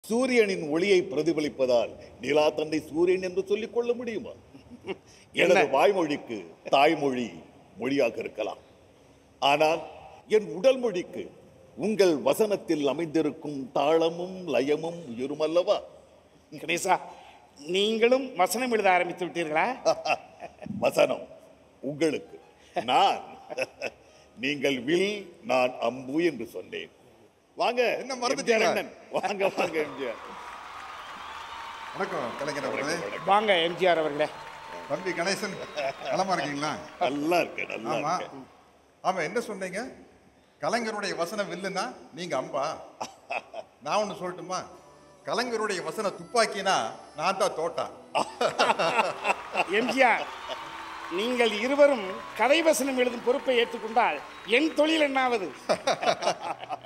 சூரியனின் ஒளியை பிரதிபலிப்பதால் நிலா தன்னை சூரியன் என்று சொல்லிக் கொள்ள முடியுமா எனது வாய்மொழிக்கு தாய்மொழி மொழியாக இருக்கலாம் ஆனால் என் உடல் மொழிக்கு உங்கள் வசனத்தில் அமைந்திருக்கும் தாளமும் லயமும் உயரும் அல்லவா கணேசா நீங்களும் வசனம் எழுத ஆரம்பித்து விட்டீர்களா வசனம் உங்களுக்கு நான் நீங்கள் வில் நான் அம்பு என்று சொன்னேன் வாங்க என்ன மறந்துட்டீங்களா? எம்ஜிஆர் அண்ணன். வாங்க வாங்க எம்ஜிஆர் வணக்கம் கலைஞர் அவர்களே வாங்க எம்ஜிஆர் அவர்களே தம்பி கணேசன் நலமா இருக்கீங்களா நல்லா இருக்கு நல்லா ஆமா இருக்கு ஆமா என்ன சொன்னீங்க கலைஞருடைய வசனம் வில்லுனா நீங்க அம்பா நான் ஒண்ணு சொல்லட்டுமா கலைஞருடைய வசன துப்பாக்கினா நான் தான் தோட்டா எம்ஜிஆர் நீங்கள் இருவரும் கதை வசனம் எழுதும் பொறுப்பை ஏற்றுக்கொண்டால் என் தொழில் என்னாவது